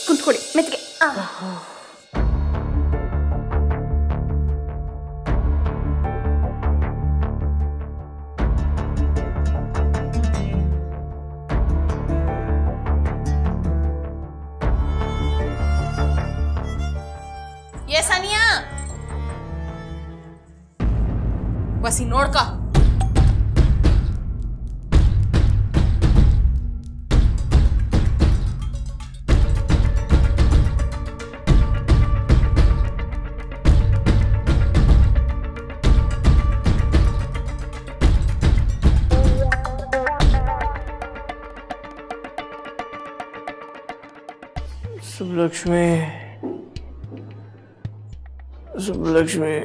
ಕುಂತ್ಕೊಳ್ಳಿ ಮೆತ್ತಿಗೆ ಆ. ಏ ಸಾನಿಯಾ ಬಸಿ ನೋಡ್ಕ ಸುಬ್ಲಕ್ಷ್ಮಿ ಸುಬ್ಲಕ್ಷ್ಮಿ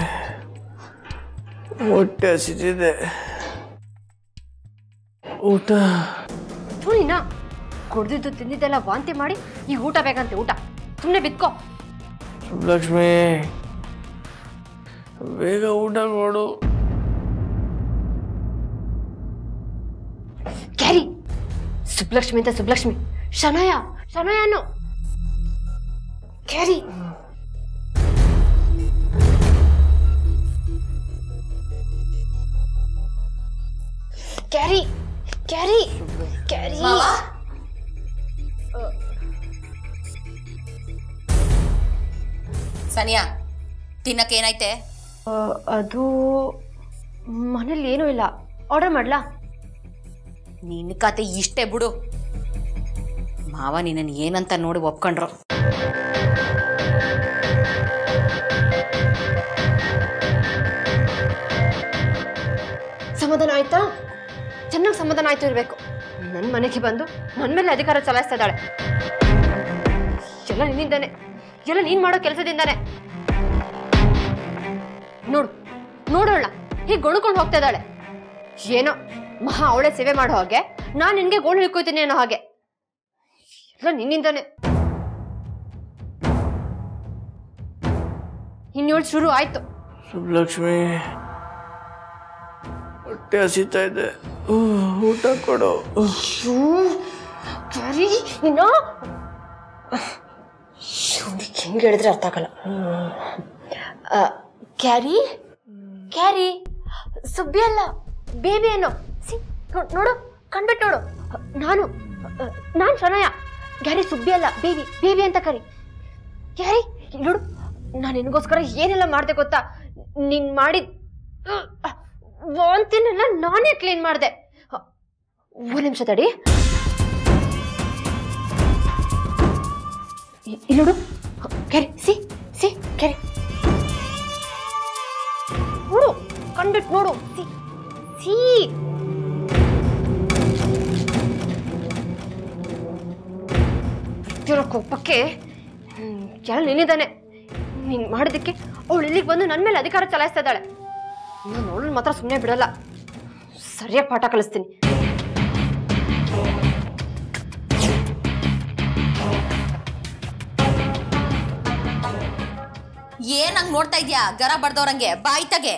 ಹೊಟ್ಟೆ ಹಸಿತಿದೆ ಊಟ ಥೂನಿನ ಕುಡ್ದಿದ್ದು ತಿಂದಿದ್ದೆಲ್ಲ ವಾಂತಿ ಮಾಡಿ ಈಗ ಊಟ ಬೇಕಂತೆ ಊಟ ಸುಮ್ಮನೆ ಬಿತ್ಕೋ ಸುಬ್ಲಕ್ಷ್ಮಿ ಬೇಗ ಊಟ ಮಾಡು ಕ್ಯಾರಿ ಸುಬ್ಲಕ್ಷ್ಮಿ ಅಂತ ಸುಬ್ಲಕ್ಷ್ಮಿ ಶನಯ ಶನಯನು Carrie Carrie Carrie Carrie Sania ತಿನ್ನಕ್ಕೆ ಏನೈತೆ ಆ, ಅದು ಮನೇಲಿ ಏನೂ ಇಲ್ಲ ಆರ್ಡರ್ ಮಾಡ್ಲಾ ನಿನ್ನ ಕತೆ ಇಷ್ಟೇ ಬಿಡು ಮಾವ ನಿನ್ನನ್ನು ಏನಂತ ನೋಡಿ ಒಪ್ಕೊಂಡ್ರು ಸಮಾಧಾನ ಆಯ್ತಾ ಚೆನ್ನಾಗಿ ಸಮಾಧಾನ ಆಯ್ತು ಇರಬೇಕು ನನ್ನ ಮನೆಗೆ ಬಂದು ನನ್ನ ಮೇಲೆ ಅಧಿಕಾರ ಚಲಾಯಿಸ್ತಾ ಇದ್ದಾಳೆ ಎಲ್ಲ ನಿನ್ನಿಂದಾನೆ ಎಲ್ಲ ನೀನ್ ಮಾಡೋ ಕೆಲಸದಿಂದಾನೆ ನೋಡು ನೋಡೋಣ ಹೀಗೆ ಗೊಣ್ಕೊಂಡು ಹೋಗ್ತಾ ಇದ್ದಾಳೆ ಏನೋ ಮಹಾ ಅವಳೆ ಸೇವೆ ಮಾಡೋ ಹಾಗೆ ನಾನು ನಿನ್ಗೆ ಗೋಳು ಹಿಡ್ಕೋತೀನಿ ಅನ್ನೋ ಹಾಗೆ ಎಲ್ಲ ನಿನ್ನಿಂದಾನೆ ಇನ್ನೇಳು ಶುರು ಆಯ್ತು ಸುಬ್ಲಕ್ಷ್ಮಿ ಹೊಟ್ಟೆ ಹಸಿತಾ ಇದೆ ಊ, ಊಟ ಕೊಡು ಕ್ಯಾರಿ ನೀನು ಇವ್ನಿಗೆ ಹೆಂಗೆ ಹೇಳಿದ್ರೆ ಅರ್ಥ ಆಗಲ್ಲ ಆ, ಕ್ಯಾರಿ ಕ್ಯಾರಿ ಸುಬ್ಬಿ ಅಲ್ಲ ಬೇಬಿ ಏನೋ ಸಿ ನೋ- ನೋಡು ಕಣ್ಬಿಟ್ಟು ನೋಡು ನಾನು ಆ, ನಾನು ಶನಯ ಕ್ಯಾರಿ ಸುಬ್ಬಿ ಅಲ್ಲ ಬೇಬಿ ಬೇಬಿ ಅಂತ ಕರಿ ಕ್ಯಾರಿ ಇಲ್ಲಿ ನೋಡು ನಾನು ನಿನಗೋಸ್ಕರ ಏನೆಲ್ಲ ಮಾಡ್ದೆ ಗೊತ್ತಾ ನೀನ್ ಮಾಡಿದ ವಾಂತಿನೆಲ್ಲ ನಾನೇ ಕ್ಲೀನ್ ಮಾಡಿದೆ ಒಂದು ನಿಮಿಷ ತಡಿ ಇ- ಇಲ್ಲಿ ನೋಡು ಕೆರೆ ಸಿ ಸಿ ಕೆರೆ ನೋಡು ಕಂಡಿಟ್ ನೋಡು ಸಿ ಸಿ ಬಿದ್ದಿರೋ ಕೋಪಕ್ಕೆ ಕೆಳ ನಿನ್ನಿದ್ದಾನೆ ನೀನ್ ಮಾಡಿದ್ದಕ್ಕೆ ಅವಳು ಇಲ್ಲಿಗೆ ಬಂದು ನನ್ನ ಮೇಲೆ ಅಧಿಕಾರ ಚಲಾಯಿಸ್ತಾ ಇದ್ದಾಳೆ ನಾನು ಅವಳನ್ನ ಮಾತ್ರ ಸುಮ್ಮನೆ ಬಿಡಲ್ಲ ಸರಿಯಾಗಿ ಪಾಠ ಕಲಿಸ್ತೀನಿ ಏನ್ ಹಂಗ್ ನೋಡ್ತಾ ಇದ್ಯಾ ಗರ ಬಡ್ದವ್ರಂಗೆ ಬಾಯ್ ತಗೆ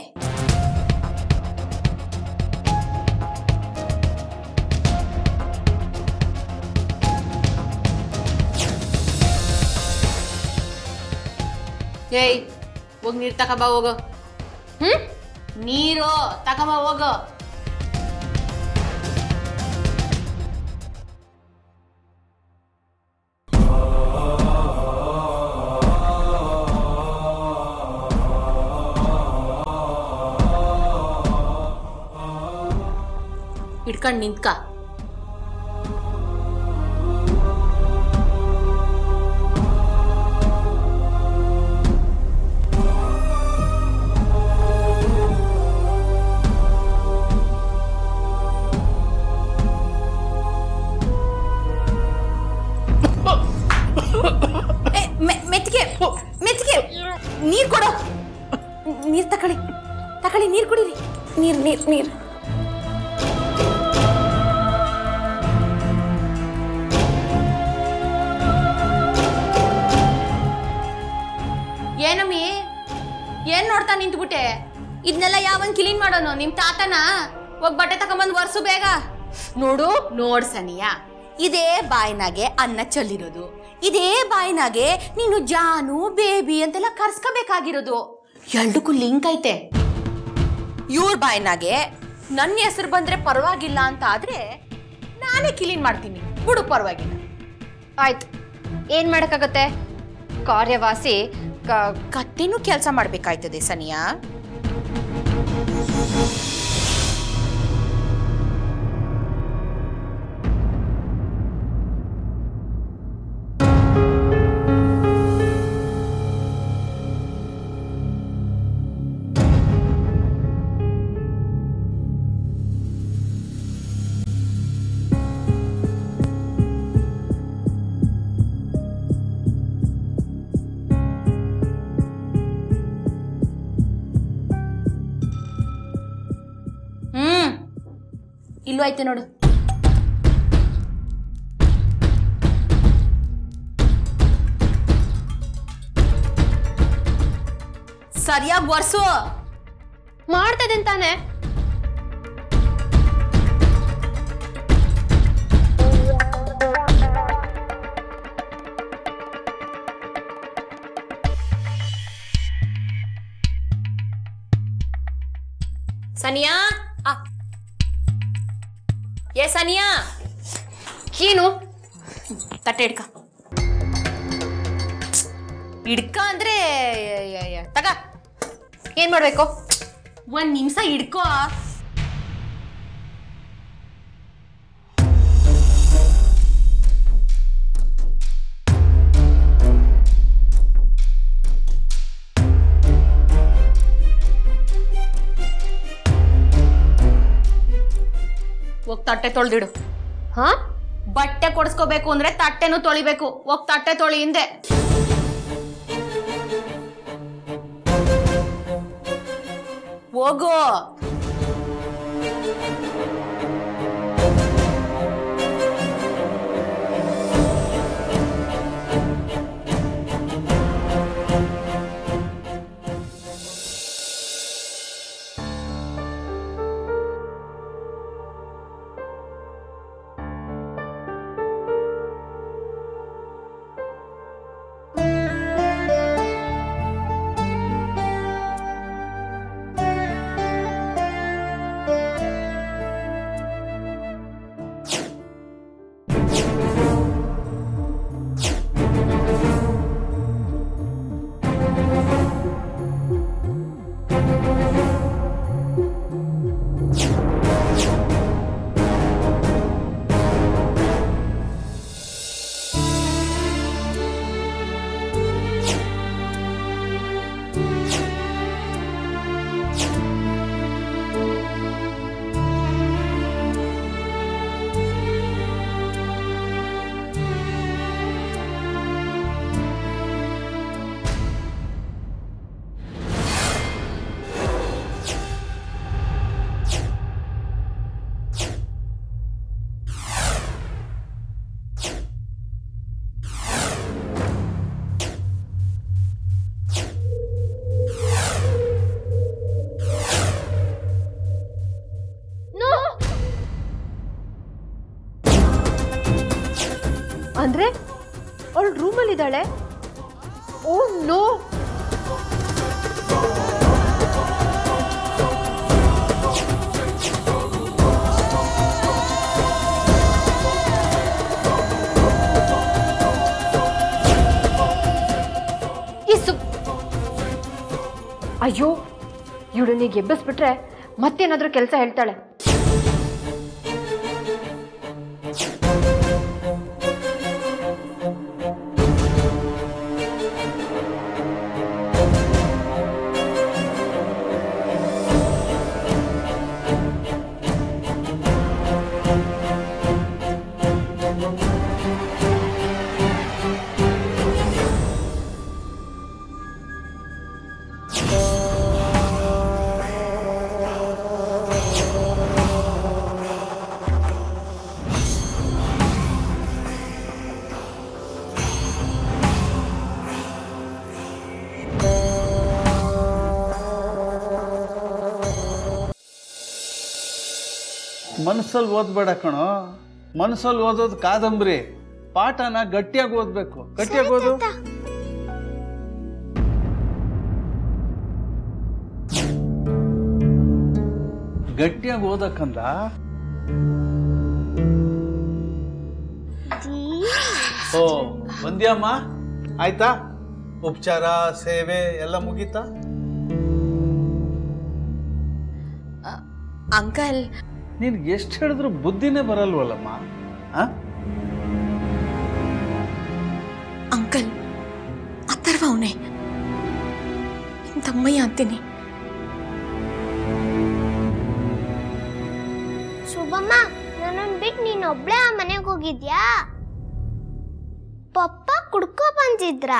ಏಯ್ ಹೋಗ್ ನೀರ್ ತಕಬಾ ಹೋಗು ಹ್ಮ್ ನೀರು ತಕಬಾ ಹೋಗು ಇಟ್ಕೊಂಡ್ ನಿಂತ್ಕ ಏ, ಮೆ- ಮೆತ್ಗೆ ಮೆತ್ಗೆ ನೀರ್ ಕೊಡು ನೀರ್ ತಕೊಳ್ಳಿ ತಕೊಳ್ಳಿ ನೀರ್ ಕುಡೀರಿ ನೀರ್ ನೀರ್ ನೀರ್ ಏನಮ್ಮಿ ಏನ್ ನೋಡ್ತಾ ನಿಂತ್ಬಿಟ್ಟೆ ಇದನ್ನೆಲ್ಲ ಯಾವನ್ ಕ್ಲೀನ್ ಮಾಡೋನು ನಿಮ್ ತಾತನ ಹೋಗ್ ಬಟ್ಟೆ ತಕೊಂಬಂದ್ ವರ್ಸು ಬೇಗ ನೋಡು ನೋಡ್ ಸನಿಯಾ ಇದೇ ಬಾಯಿನಾಗೆ ಅನ್ನ ಚೆಲ್ಲಿರೋದು ಇದೇ ಬಾಯಿನಾಗೆ ನೀನು ಜಾನು ಬೇಬಿ ಅಂತೆಲ್ಲ ಕರ್ಸ್ಕೋಬೇಕಾಗಿರೋದು ಎರಡಕ್ಕೂ ಲಿಂಕ್ ಐತೆ ಇವ್ರ ಬಾಯಿನಾಗೆ ನನ್ನ ಹೆಸರು ಬಂದ್ರೆ ಪರವಾಗಿಲ್ಲ ಅಂತ ಆದ್ರೆ ನಾನೇ ಕ್ಲೀನ್ ಮಾಡ್ತೀನಿ ಬಿಡು ಪರವಾಗಿಲ್ಲ ಆಯ್ತು ಏನ್ ಮಾಡಕ್ಕಾಗತ್ತೆ ಕಾರ್ಯವಾಸಿ ಕ- ಕತ್ತೆನೂ ಕೆಲಸ ಮಾಡ್ಬೇಕಾಯ್ತದೆ ಸನಿಯಾ ಹ್ಮ್ ಇಲ್ಲೂ ಐತೆ ನೋಡು ಸರಿಯಾಗಿ ಒರ್ಸು ಮಾಡ್ತಾ ಇದ್ದೀನಿ ತಾನೆ ಸನಿಯಾ ಆ. ಏ ಸನಿಯಾ ಏನು ತಟ್ಟೆ ಹಿಡ್ಕ ಹಿಡ್ಕ ಅಂದ್ರೆ ಯ- ಯ- ಯ- ತಗ ಏನ್ ಮಾಡ್ಬೇಕು ಒಂದ್ ನಿಮಿಷ ಹಿಡ್ಕೋ ಹೋಗ್ ತಟ್ಟೆ ತೊಳ್ದಿಡು ಹಾ ಬಟ್ಟೆ ಕೊಡಿಸ್ಕೋಬೇಕು ಅಂದ್ರೆ ತಟ್ಟೆನೂ ತೊಳಿಬೇಕು ಹೋಗ್ ತಟ್ಟೆ ತೊಳಿ ಹಿಂದೆ ಹೋಗು ಅಂದ್ರೆ ಅವಳು ರೂಮಲ್ಲಿ ಇದ್ದಾಳೆ ಓ ನೋ ಈ ಸುಪ್ ಅಯ್ಯೋ ಇವಳನ್ನಿಗೆ ಎಬ್ಬಿಸ್ಬಿಟ್ರೆ ಮತ್ತೇನಾದ್ರೂ ಕೆಲಸ ಹೇಳ್ತಾಳೆ ಮನಸ್ಸಲ್ಲಿ ಓದ್ಬೇಡ ಕಣೋ ಮನಸ್ಸಲ್ಲಿ ಓದೋದು ಕಾದಂಬರಿ ಪಾಠನ ಗಟ್ಟಿಯಾಗಿ ಓದ್ಬೇಕು ಗಟ್ಟಿಯಾಗಿ ಓದು ಗಟ್ಟಿಯಾಗಿ ಓದಕ್ಕಂದ ಓ ಬಂದ್ಯಾಮ್ಮ ಆಯ್ತಾ ಉಪಚಾರ ಸೇವೆ ಎಲ್ಲ ಮುಗೀತಾ ಅಂಕಲ್ ನೀನು ಎಷ್ಟು ಹೇಳಿದ್ರು ಬುದ್ಧಿನೇ ಬರಲ್ವಲ್ಲಮ್ಮ ಆ? ಅಂಕಲ್ ಅಥರ್ವ ಅವನೇ ನಿಮ್ ತಮ್ಮಯ್ಯ ಅಂತೀನಿ ಶುಭಮ್ಮ ನನ್ನನ್ನು ಬಿಟ್ಟು ನೀನು ಒಬ್ಳೆ ಆ ಮನೆಗೆ ಹೋಗಿದ್ಯಾ ಪಪ್ಪ ಕುಡ್ಕೊ ಬಂದಿದ್ರಾ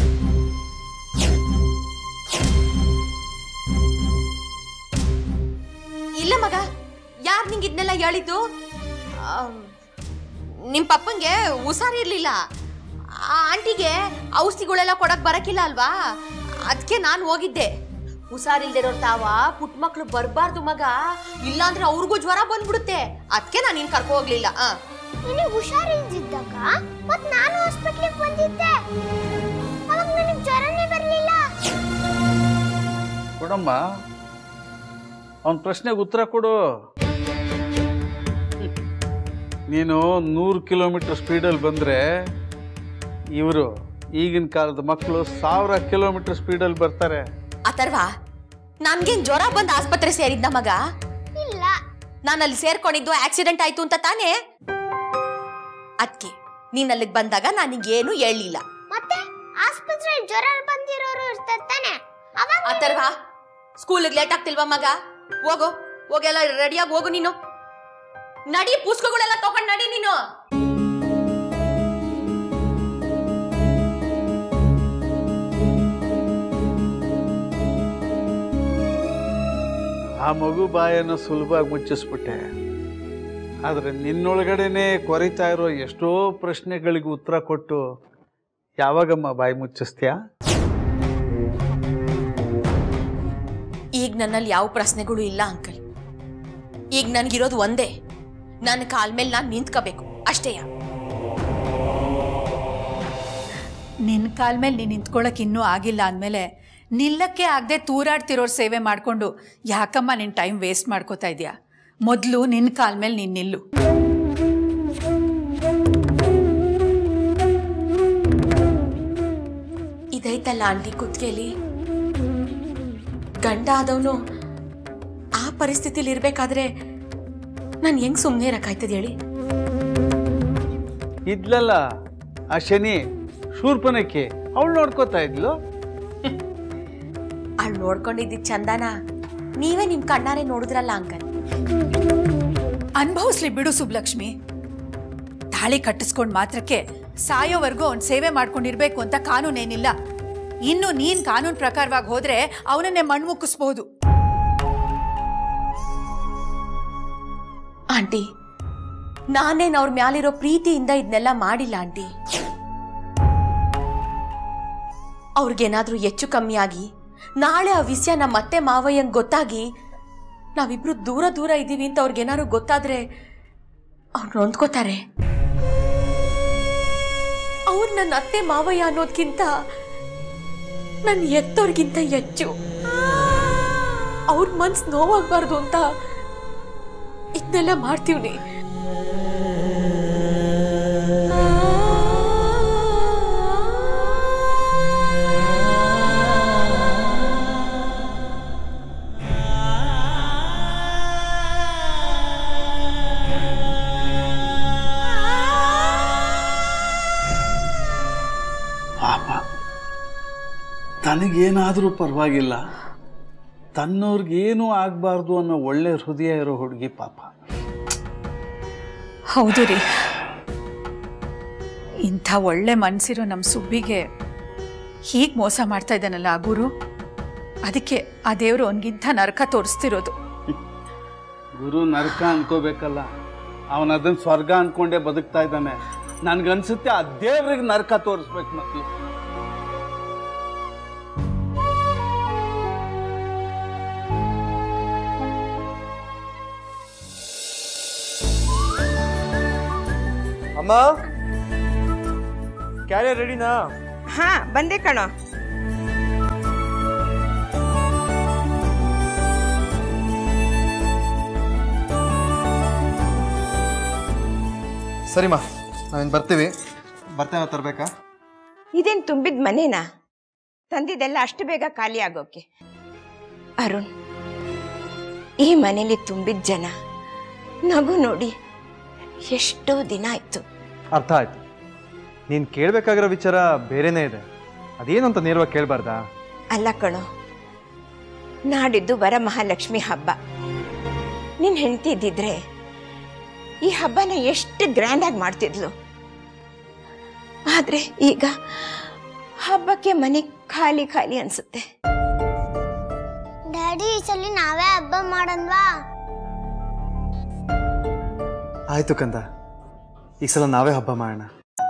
ಇಲ್ಲ ಮಗ ಯಾರು ನಿಂಗೆ ಇದನ್ನೆಲ್ಲ ಹೇಳಿದ್ದು ಆಮ್, ನಿಮ್ ಪಪ್ಪಂಗೆ ಹುಷಾರಿರ್ಲಿಲ್ಲ ಆ ಆಂಟಿಗೆ ಔಷಧಿಗಳೆಲ್ಲ ಕೊಡಕ್ ಬರಕಿಲ್ಲ ಅಲ್ವಾ ಅದಕ್ಕೆ ನಾನು ಹೋಗಿದ್ದೆ ಹುಷಾರಿಲ್ದಿರೋ ತಾವ ಪುಟ್ಟ ಮಕ್ಳು ಬರಬಾರ್ದು ಮಗ ಇಲ್ಲಾಂದ್ರೆ ಅವ್ರಿಗೂ ಜ್ವರ ಬಂದ್ಬಿಡುತ್ತೆ ಅದಕ್ಕೆ ನಾನು ನಿನ್ ಕರ್ಕೊ ಹೋಗ್ಲಿಲ್ಲ ಆ ನಿನಗೆ ಹುಷಾರಿಲ್ದಿದ್ದಾಗ ಮತ್ ನಾನು ಹಾಸ್ಪಿಟ್ಲಿಗೆ ಬಂದಿದ್ದೆ ಅವಾಗ ನನಗೆ ಜ್ವರನೇ ಬರಲಿಲ್ಲ ಕೊಡಮ್ಮ ಅವನ ಪ್ರಶ್ನೆಗೆ ಉತ್ತರ ಕೊಡು ನೀನು ನೂರು ಕಿಲೋಮೀಟರ್ ಸ್ಪೀಡಲ್ಲಿ ಬಂದರೆ ಇವರು ಈಗಿನ ಕಾಲದ ಮಕ್ಕಳು ಸಾವಿರ ಕಿಲೋಮೀಟರ್ ಸ್ಪೀಡಲ್ಲಿ ಬರ್ತಾರೆ ಅಥರ್ವ ನನ್ಗೇನ್ ಜ್ವರ ಬಂದು ಆಸ್ಪತ್ರೆ ಸೇರಿದ್ದ ಮಗ ಇಲ್ಲ ನಾನು ಅಲ್ಲಿ ಸೇರ್ಕೊಂಡಿದ್ದು ಆಕ್ಸಿಡೆಂಟ್ ಆಯ್ತು ಅಂತ ತಾನೇ ಅದಕ್ಕೆ ನೀನ್ ಅಲ್ಲಿಗೆ ಬಂದಾಗ ನನಗೇನು ಹೇಳಿಲ್ಲ ಮತ್ತೆ ಆಸ್ಪತ್ರೆ ಜ್ವರ ಬಂದಿರೋರು ಇರ್ತಾರೆ ತಾನೆ ಅವಾಗ ಅಥರ್ವ ಸ್ಕೂಲಿಗೆ ಲೇಟ್ ಆಗ್ತಿಲ್ವಾ ಮಗ ಹೋಗು ಹೋಗೆಲ್ಲ ರೆಡಿಯಾಗಿ ಹೋಗು ನೀನು ನಡಿ ಪುಸ್ತಕಗಳೆಲ್ಲ ತಗೊಂಡ್ ನಡಿ ನೀನು ಆ ಮಗು ಬಾಯನ್ನು ಸುಲಭವಾಗಿ ಮುಚ್ಚಿಸ್ಬಿಟ್ಟೆ ಆದರೆ ನಿನ್ನೊಳಗಡೆನೆ ಕೊರಿತಾ ಇರೋ ಎಷ್ಟೋ ಪ್ರಶ್ನೆಗಳಿಗೆ ಉತ್ತರ ಕೊಟ್ಟು ಯಾವಾಗಮ್ಮ ಬಾಯಿ ಮುಚ್ಚಿಸ್ತೀಯಾ ಈಗ ನನ್ನಲ್ಲಿ ಯಾವ ಪ್ರಶ್ನೆಗಳು ಇಲ್ಲ ಅಂಕಲ್ ಈಗ ನನ್ಗಿರೋದು ಒಂದೇ ನನ್ನ ಕಾಲ್ ಮೇಲೆ ನಾನು ನಿಂತ್ಕೋಬೇಕು ಅಷ್ಟೇಯ ನಿನ್ನ ಕಾಲ ಮೇಲೆ ನೀನು ನಿಂತ್ಕೊಳ್ಳೋಕೆ ಇನ್ನೂ ಆಗಿಲ್ಲ ಅಂದಮೇಲೆ ನಿಲ್ಲಕ್ಕೆ ಆಗದೆ ತೂರಾಡ್ತಿರೋರ್ ಸೇವೆ ಮಾಡಿಕೊಂಡು ಯಾಕಮ್ಮ ನಿನ್ನ ಟೈಮ್ ವೇಸ್ಟ್ ಮಾಡ್ಕೋತಾ ಇದೆಯಾ ಮೊದಲು ನಿನ್ನ ಕಾಲ ಮೇಲೆ ನೀನು ನಿಲ್ಲು ಇದೈತಲ್ಲ ಆಂಟಿ ಕುತ್ಕೆಲಿ ಗಂಡ ಆದವನು ಆ ಪರಿಸ್ಥಿತಿಲಿ ಇರ್ಬೇಕಾದ್ರೆ ನಾನು ಹೆಂಗ್ ಸುಮ್ಮನೆ ಇರಕ್ಕಾಯ್ತದ ಹೇಳಿ ಇದ್ಲಲ್ಲ ಆ ಶನಿ ಶೂರ್ಪನಕ್ಕೆ ಅವಳು ನೋಡ್ಕೋತಾ ಇದ್ಲು ಅವಳು ನೋಡ್ಕೊಂಡಿದ್ದಿದ್ ಚಂದನ ನೀವೇ ನಿಮ್ ಕಣ್ಣಾರೆ ನೋಡಿದ್ರಲ್ಲ ಅಂಕಲ್ ಅನುಭವಿಸ್ಲಿ ಬಿಡು ಸುಬ್ಲಕ್ಷ್ಮಿ ತಾಳಿ ಕಟ್ಟಿಸ್ಕೊಂಡು ಮಾತ್ರಕ್ಕೆ ಸಾಯೋವರೆಗೂ ಅವ್ನು ಸೇವೆ ಮಾಡ್ಕೊಂಡಿರ್ಬೇಕು ಅಂತ ಕಾನೂನೇನಿಲ್ಲ ಇನ್ನು ನೀನು ಕಾನೂನು ಪ್ರಕಾರವಾಗಿ ಹೋದ್ರೆ ಅವನನ್ನೇ ಮಣ್ಮುಕ್ಕಿಸ್ಬೋದು ಆಂಟಿ ನಾನೇನ್ ಅವ್ರ ಮ್ಯಾಲಿರೋ ಪ್ರೀತಿಯಿಂದ ಇದನ್ನೆಲ್ಲ ಮಾಡಿಲ್ಲ ಆಂಟಿ ಅವ್ರಿಗೇನಾದ್ರೂ ಹೆಚ್ಚು ಕಮ್ಮಿ ಆಗಿ ನಾಳೆ ಆ ವಿಷಯ ನಮ್ಮ ಅತ್ತೆ ಮಾವಯ್ಯಂಗ್ ಗೊತ್ತಾಗಿ ನಾವಿಬ್ರು ದೂರ ದೂರ ಇದ್ದೀವಿ ಅಂತ ಅವ್ರಿಗೇನಾದ್ರು ಗೊತ್ತಾದ್ರೆ ಅವ್ರು ನೊಂದ್ಕೋತಾರೆ ಅವ್ರು ನನ್ನ ಅತ್ತೆ ಮಾವಯ್ಯ ಅನ್ನೋದ್ಕಿಂತ ನನ್ನ ಎತ್ತೋರ್ಗಿಂತ ಹೆಚ್ಚು ಅವ್ರ ಮನ್ಸ್ ನೋವಾಗ್ಬಾರ್ದು ಅಂತ ಇದನ್ನೆಲ್ಲ ಮಾಡ್ತೀವ್ನಿ ಪಾಪ ತನಗೇನಾದರೂ ಪರವಾಗಿಲ್ಲ ತನ್ನವ್ರಿಗೇನೂ ಆಗಬಾರ್ದು ಅನ್ನೋ ಒಳ್ಳೆ ಹೃದಯ ಇರೋ ಹುಡುಗಿ ಪಾಪ ಹೌದು ರೀ ಇಂಥ ಒಳ್ಳೆ ಮನಸ್ಸಿರೋ ನಮ್ಮ ಸುಬ್ಬಿಗೆ ಹೀಗೆ ಮೋಸ ಮಾಡ್ತಾ ಇದ್ದಾನಲ್ಲ ಆ ಗುರು ಅದಕ್ಕೆ ಆ ದೇವರು ಅವನಿಗಿಂತ ನರಕ ತೋರಿಸ್ತಿರೋದು ಗುರು ನರಕ ಅನ್ಕೋಬೇಕಲ್ಲ ಅವನ ಅದನ್ನ ಸ್ವರ್ಗ ಅನ್ಕೊಂಡೇ ಬದುಕ್ತಾ ಇದ್ದಾನೆ ನನ್ಗನ್ಸುತ್ತೆ ಆ ದೇವ್ರಿಗೆ ನರಕ ತೋರಿಸ್ಬೇಕು ಮೊದಲು ಅಮ್ಮ ಕ್ಯಾರಿಯರ್ ರೆಡಿನಾ ಹಾ ಬಂದೆ ಕಣೋ ಸರಿಮಾ ನಾವಿನ್ನು ಬರ್ತೀವಿ ಬರ್ತೇನೆ ತರಬೇಕಾ ಇದೇನು ತುಂಬಿದ ಮನೇನಾ ತಂದಿದ್ದೆಲ್ಲ ಅಷ್ಟು ಬೇಗ ಖಾಲಿ ಆಗೋಕೆ ಅರುಣ್ ಈ ಮನೇಲಿ ತುಂಬಿದ ಜನ ನಗು ನೋಡಿ ಎಷ್ಟೋ ದಿನ ಆಯ್ತು ಅರ್ಥ ಆಯ್ತು ನೀನು ಕೇಳಬೇಕಾಗಿರೋ ವಿಚಾರ ಬೇರೆನೇ ಇದೆ ಅದೇನು ಅಂತ ನೇರವಾಗಿ ಕೇಳಬಾರ್ದಾ ಅಲ್ಲ ಕಣೋ ನಾಡಿದ್ದು ವರಮಹಾಲಕ್ಷ್ಮಿ ಹಬ್ಬ ನಿನ್ ಹೆಂಡತಿ ಇದ್ದಿದ್ರೆ ಈ ಹಬ್ಬನ ಎಷ್ಟು ಗ್ರ್ಯಾಂಡಾಗಿ ಮಾಡ್ತಿದ್ಲು ಆದ್ರೆ ಈಗ ಹಬ್ಬಕ್ಕೆ ಮನೆ ಖಾಲಿ ಖಾಲಿ ಅನ್ಸುತ್ತೆ ಡ್ಯಾಡಿ ಈ ಸಲ ನಾವೇ ಹಬ್ಬ ಮಾಡನ್ವಾ ಆಯ್ತು ಕಂದ ಈ ಸಲ ನಾವೇ ಹಬ್ಬ ಮಾಡೋಣ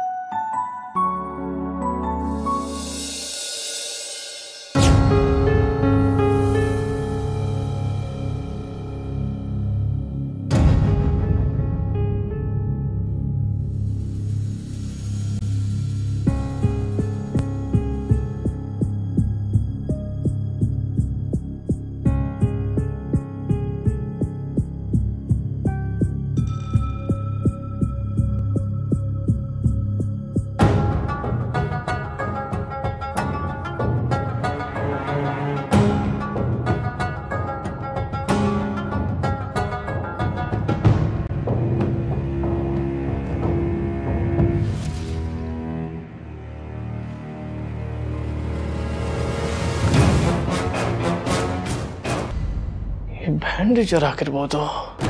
ಈ ಬ್ಯಾಂಡೇಜರ್ ಹಾಕಿರ್ಬೋದು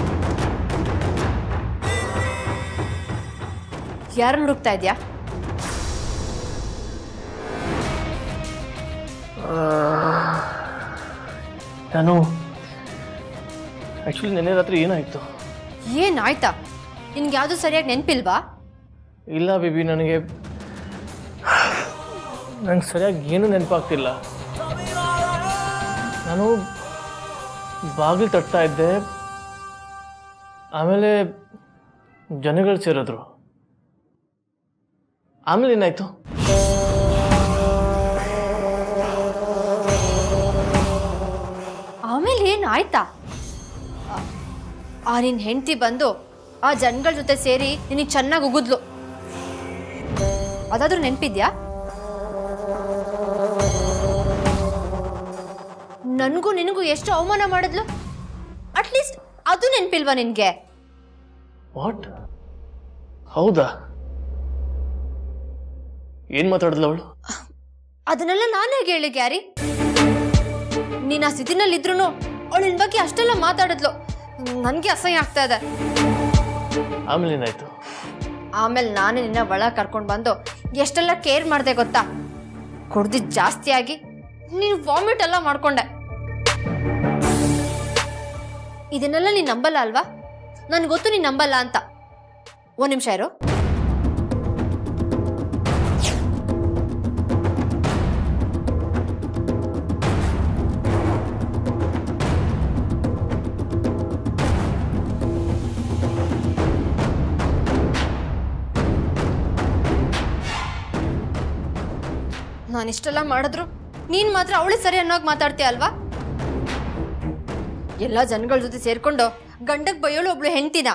ಯಾರನ್ನ ಹುಡುಕ್ತಾ ಇದೆಯಾ ನಾನು ಆ್ಯಕ್ಚುಲಿ ನೆನ್ನೆ ರಾತ್ರಿ ಏನಾಯಿತು ಏನಾಯ್ತಾ ನಿನ್ಗೆ ಯಾವುದು ಸರಿಯಾಗಿ ನೆನಪಿಲ್ವಾ ಇಲ್ಲ ಬೇಬಿ ನನಗೆ ನಂಗೆ ಸರಿಯಾಗಿ ಏನೂ ನೆನಪಾಗ್ತಿಲ್ಲ ನಾನು ಬಾಗಿಲು ತಟ್ತಾ ಇದ್ದೆ ಆಮೇಲೆ ಜನಗಳು ಸೇರಿದ್ರು ಆಮೇಲೆ ಏನಾಯ್ತು ಆಮೇಲೆ ಏನಾಯ್ತಾ ಆ- ಆ ನಿನ್ನ ಹೆಂಡತಿ ಬಂದು ಆ ಜನಗಳ ಜೊತೆ ಸೇರಿ ನಿನಗೆ ಚೆನ್ನಾಗಿ ಉಗಿದ್ಲು ಅದಾದ್ರೂ ನೆನಪಿದ್ಯಾ ನನಗೂ ನಿನಗೂ ಎಷ್ಟು ಅವಮಾನ ಮಾಡಿದ್ಲು ಅಟ್ಲೀಸ್ಟ್ ಅದು ನೆನಪಿಲ್ವಾ ನಿನಗೆ ವಾಟ್ ಹೌದಾ ಏನು ಮಾತಾಡಿದ್ಲು ಅವಳು ಅದನ್ನೆಲ್ಲ ನಾನು ಹೇಗೆ ಹೇಳಿ ಗ್ಯಾರಿ ನೀನು ಆ ಸ್ಥಿತಿನಲ್ಲಿ ಇದ್ರು ಅವಳು ನಿನ್ ಬಗ್ಗೆ ಅಷ್ಟೆಲ್ಲ ಮಾತಾಡಿದ್ಲು ನನಗೆ ಅಸಹ್ಯ ಆಗ್ತಾ ಇದೆ ಆಮೇಲೆ ಏನಾಯ್ತು ಆಮೇಲೆ ನಾನೇ ನಿನ್ನ ಒಳ ಕರ್ಕೊಂಡು ಬಂದು ಎಷ್ಟೆಲ್ಲ ಕೇರ್ ಮಾಡಿದೆ ಗೊತ್ತಾ ಕುಡ್ದಿದ್ದು ಜಾಸ್ತಿ ಆಗಿ ನೀನು ವಾಮಿಟ್ ಎಲ್ಲ ಮಾಡ್ಕೊಂಡೆ ಇದನ್ನೆಲ್ಲ ನೀನು ನಂಬಲ್ಲ ಅಲ್ವಾ ನನ್ಗೆ ಗೊತ್ತು ನೀನು ನಂಬಲ್ಲ ಅಂತ ಒಂದು ನಿಮಿಷ ಇರು ನಾನು ಇಷ್ಟೆಲ್ಲ ಮಾಡಿದ್ರು ನೀನ್ ಮಾತ್ರ ಅವಳೇ ಸರಿ ಅನ್ನೋಗಿ ಮಾತಾಡ್ತೀಯ ಅಲ್ವಾ ಎಲ್ಲ ಜನಗಳ ಜೊತೆ ಸೇರ್ಕೊಂಡು ಗಂಡಕ್ ಬೈಯೋಳು ಒಬ್ಳು ಹೆಂಡ್ತಿನ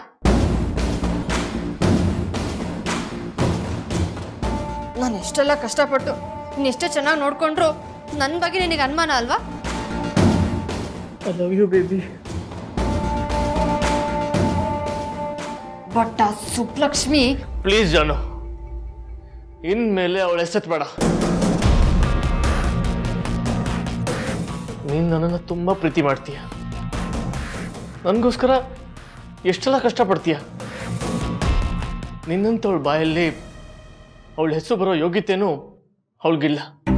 ನಾನು ಎಷ್ಟೆಲ್ಲ ಕಷ್ಟಪಟ್ಟು ನೀನ್ ಎಷ್ಟೋ ಚೆನ್ನಾಗಿ ನೋಡ್ಕೊಂಡ್ರು ನನ್ನ ಬಗ್ಗೆ ನಿನಗೆ ಅನುಮಾನ ಅಲ್ವಾ I love you baby but ಆ ಸುಬ್ಲಕ್ಷ್ಮಿ ಪ್ಲೀಸ್ ಜಾನು ಇನ್ಮೇಲೆ ಅವಳ ಬೇಡ ನೀನು ನನ್ನನ್ನು ತುಂಬ ಪ್ರೀತಿ ಮಾಡ್ತೀಯ ನನಗೋಸ್ಕರ ಎಷ್ಟೆಲ್ಲ ಕಷ್ಟಪಡ್ತೀಯ ನಿನ್ನಂಥವಳ ಬಾಯಲ್ಲಿ ಅವಳ ಹೆಸರು ಬರೋ ಯೋಗ್ಯತೆನೂ ಅವಳಿಗಿಲ್ಲ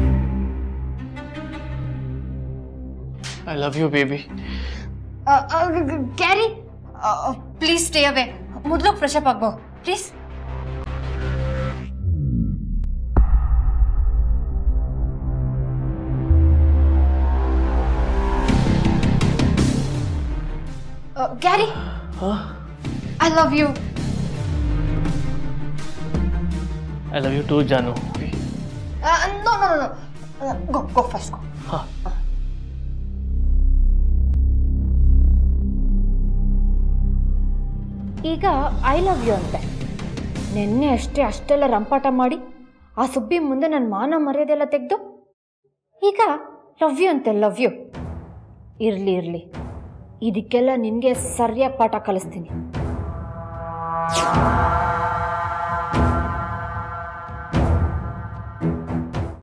I love you baby Carrie please stay away ಮೊದಲು ಫ್ರೆಶ್ ಅಪ್ ಆಗ್ಬೋ please Garry I love you I love you too ಜಾನು no no no go go first go ಹಾಂ ಈಗ ಐ ಲವ್ ಯು ಅಂತೆ ನಿನ್ನೆ ಅಷ್ಟೇ ಅಷ್ಟೆಲ್ಲ ರಂಪಾಟ ಮಾಡಿ ಆ ಸುಬ್ಬಿ ಮುಂದೆ ನನ್ನ ಮಾನ ಮರ್ಯಾದೆಲ್ಲ ತೆಗೆದು ಈಗ ಲವ್ ಯು ಅಂತೆ ಲವ್ ಯು ಇರಲಿ ಇರಲಿ ಇದಕ್ಕೆಲ್ಲ ನಿನಗೆ ಸರಿಯಾಗಿ ಪಾಠ ಕಲಿಸ್ತೀನಿ